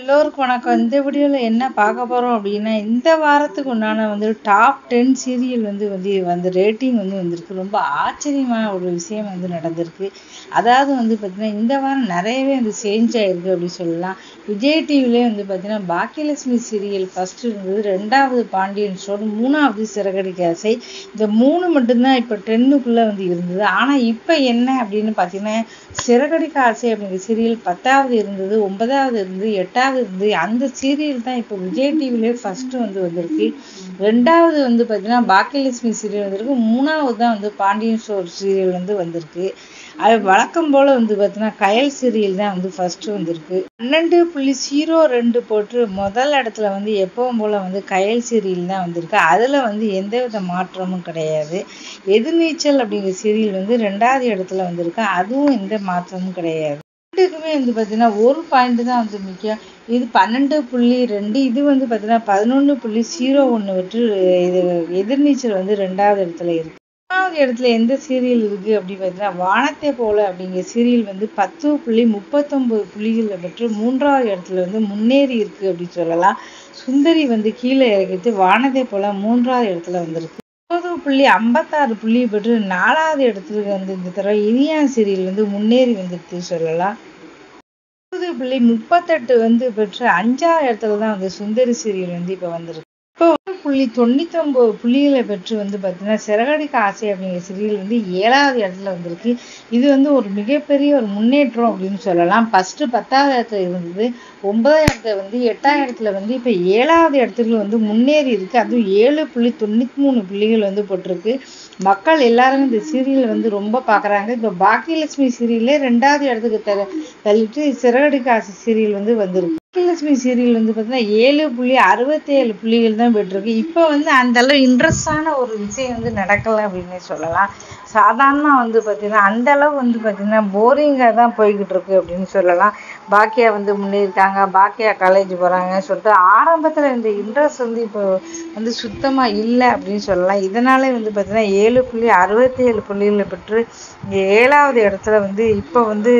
எல்லோருக்கும் வணக்கம் இந்த வீடியோவில் என்ன பார்க்க போகிறோம் அப்படின்னா இந்த வாரத்துக்கு உண்டான வந்து டாப் டென் சீரியல் வந்து வந்து வந்து ரேட்டிங் வந்து வந்திருக்கு ரொம்ப ஆச்சரியமான ஒரு விஷயம் வந்து நடந்திருக்கு அதாவது வந்து பார்த்திங்கன்னா இந்த வாரம் நிறையவே வந்து சேஞ்ச் ஆகிருக்கு அப்படின்னு சொல்லலாம் விஜய் டிவிலே வந்து பார்த்திங்கன்னா பாக்கியலட்சுமி சீரியல் ஃபஸ்ட்டு இருந்தது ரெண்டாவது பாண்டியன் ஸ்டோர் மூணாவது சிறகடி ஆசை இந்த மூணு மட்டும்தான் இப்போ டென்னுக்குள்ளே வந்து இருந்தது ஆனால் இப்போ என்ன அப்படின்னு பார்த்தீங்கன்னா சிறகடிக்க ஆசை அப்படிங்கிற சீரியல் பத்தாவது இருந்தது ஒன்பதாவது இருந்து எட்டாவது இருந்து அந்த சீரியல் தான் இப்போ விஜய் டிவிலே ஃபர்ஸ்ட் வந்து வந்திருக்கு ரெண்டாவது வந்து பார்த்தீங்கன்னா பாக்கியலட்சுமி சீரியல் வந்திருக்கு மூணாவது தான் வந்து பாண்டியன் ஸ்டோர் சீரியல் வந்து வந்திருக்கு அது வழக்கம் போல் வந்து பார்த்தீங்கன்னா கயல் சீரியல் தான் வந்து ஃபர்ஸ்ட் வந்திருக்கு பன்னெண்டு புள்ளி ஜீரோ ரெண்டு போட்டு முதல் இடத்துல வந்து எப்பவும் போல் வந்து கயல் சீரியல் தான் வந்திருக்கு அதில் வந்து எந்த வித மாற்றமும் கிடையாது எதிர்நீச்சல் அப்படிங்கிற சீரியல் வந்து ரெண்டாவது இடத்துல வந்திருக்கு அதுவும் எந்த மாற்றமும் கிடையாது ரெண்டுக்குமே வந்து பார்த்தீங்கன்னா ஒரு பாயிண்ட் தான் வந்து முக்கியம் இது பன்னெண்டு புள்ளி ரெண்டு இது வந்து பார்த்தீங்கன்னா பதினொன்று புள்ளி ஜீரோ ஒன்று விட்டு இது எதிர்நீச்சல் வந்து ரெண்டாவது இடத்துல இருக்கு மூணாவது இடத்துல எந்த சீரியல் இருக்கு அப்படின்னு பார்த்தீங்கன்னா வானத்தை போல அப்படிங்கிற சீரியல் வந்து பத்து புள்ளி முப்பத்தொன்பது புள்ளிகளை பெற்று மூன்றாவது இடத்துல வந்து முன்னேறி இருக்கு அப்படின்னு சொல்லலாம் சுந்தரி வந்து கீழே இறக்கிட்டு வானத்தை போல மூன்றாவது இடத்துல வந்திருக்கு முப்பது புள்ளி ஐம்பத்தாறு புள்ளி பெற்று நாலாவது இடத்துக்கு வந்து இந்த தடவை இனியா சீரியல் வந்து முன்னேறி வந்துருக்கு சொல்லலாம் முப்பது புள்ளி முப்பத்தெட்டு வந்து பெற்று அஞ்சாவது இடத்துல தான் வந்து சுந்தரி சீரியல் வந்து இப்போ வந்திருக்கு இப்போ ஒரு புள்ளி தொண்ணூத்தி ஒன்பது புள்ளிகளை பெற்று வந்து பார்த்தீங்கன்னா சிறகடிக்க ஆசை அப்படிங்கிற சீரியல் வந்து ஏழாவது இடத்துல வந்திருக்கு இது வந்து ஒரு மிகப்பெரிய ஒரு முன்னேற்றம் அப்படின்னு சொல்லலாம் ஃபர்ஸ்ட் பத்தாவது இடத்துல இருந்தது ஒன்பதாம் இடத்துல வந்து எட்டாம் இடத்துல வந்து இப்போ ஏழாவது இடத்துக்கு வந்து முன்னேறி இருக்கு அதுவும் ஏழு புள்ளி தொண்ணூத்தி மூணு புள்ளிகள் வந்து போட்டிருக்கு மக்கள் எல்லாருமே இந்த சீரியல் வந்து ரொம்ப பார்க்குறாங்க இப்போ பாக்கியலட்சுமி சீரியல்லே ரெண்டாவது இடத்துக்கு த தள்ளிட்டு சிறகடிக்க ஆசை சீரியல் வந்து வந்திருக்கு பாக்கியலட்சுமி சீரியல் வந்து பார்த்தீங்கன்னா ஏழு புள்ளி அறுபத்தேழு புள்ளிகள் தான் பெற்றிருக்கு இப்போ வந்து அந்த அளவு இன்ட்ரெஸ்டான ஒரு விஷயம் வந்து நடக்கலை அப்படின்னு சொல்லலாம் சாதாரணமாக வந்து பார்த்தீங்கன்னா அந்த அளவு வந்து பார்த்தீங்கன்னா போரிங்காக தான் போய்கிட்டு இருக்கு அப்படின்னு சொல்லலாம் பாக்கியா வந்து முன்னேறிட்டாங்க பாக்கியா காலேஜ் போகிறாங்கன்னு சொல்லிட்டு ஆரம்பத்தில் இந்த இன்ட்ரெஸ்ட் வந்து இப்போ வந்து சுத்தமாக இல்லை அப்படின்னு சொல்லலாம் இதனாலே வந்து பார்த்தீங்கன்னா ஏழு புள்ளி அறுபத்தேழு புள்ளிகளை பெற்று இங்கே ஏழாவது இடத்துல வந்து இப்போ வந்து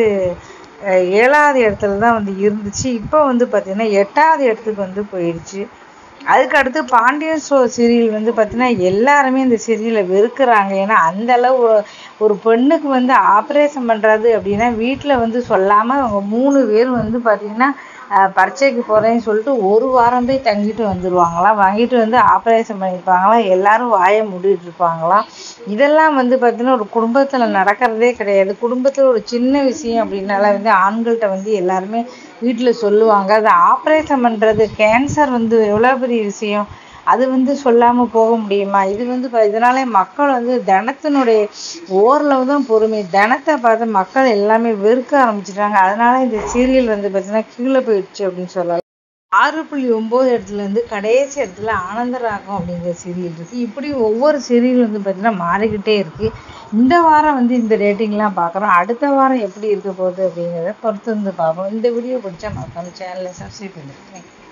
ஏழாவது இடத்துல தான் வந்து இருந்துச்சு இப்போ வந்து பார்த்தீங்கன்னா எட்டாவது இடத்துக்கு வந்து போயிடுச்சு அதுக்கு அடுத்து பாண்டியன் ஷோ சீரியல் வந்து பார்த்தீங்கன்னா எல்லாருமே இந்த சீரியலை வெறுக்கிறாங்க ஏன்னா அந்த அளவு ஒரு பெண்ணுக்கு வந்து ஆப்ரேஷன் பண்ணுறது அப்படின்னா வீட்டில் வந்து சொல்லாமல் அவங்க மூணு பேர் வந்து பார்த்திங்கன்னா பரீட்சைக்கு போகிறேன்னு சொல்லிட்டு ஒரு வாரம் போய் தங்கிட்டு வந்துடுவாங்களாம் வாங்கிட்டு வந்து ஆப்ரேஷன் பண்ணியிருப்பாங்களாம் எல்லாரும் வாயை மூடிட்டு இருப்பாங்களாம் இதெல்லாம் வந்து பார்த்தீங்கன்னா ஒரு குடும்பத்தில் நடக்கிறதே கிடையாது குடும்பத்தில் ஒரு சின்ன விஷயம் அப்படின்னால வந்து ஆண்கள்கிட்ட வந்து எல்லாருமே வீட்டில் சொல்லுவாங்க அது ஆப்ரேஷன் பண்ணுறது கேன்சர் வந்து எவ்வளோ பெரிய விஷயம் அது வந்து சொல்லாமல் போக முடியுமா இது வந்து இதனால மக்கள் வந்து தனத்தினுடைய ஓரளவு தான் பொறுமை தனத்தை பார்த்து மக்கள் எல்லாமே வெறுக்க ஆரம்பிச்சிட்டாங்க அதனால இந்த சீரியல் வந்து பார்த்தீங்கன்னா கீழே போயிடுச்சு அப்படின்னு சொல்லலாம் ஆறு புள்ளி ஒம்பது இடத்துலேருந்து கடைசி இடத்துல ஆனந்தராகம் அப்படிங்கிற சீரியல் இருக்குது இப்படி ஒவ்வொரு சீரியல் வந்து பார்த்திங்கன்னா மாறிக்கிட்டே இருக்குது இந்த வாரம் வந்து இந்த ரேட்டிங்லாம் பார்க்குறோம் அடுத்த வாரம் எப்படி இருக்க போகுது அப்படிங்கிறத பொறுத்து வந்து பார்ப்போம் இந்த வீடியோ பிடிச்சா மறக்காம சேனலை சப்ஸ்கிரைப் பண்ணிடுங்க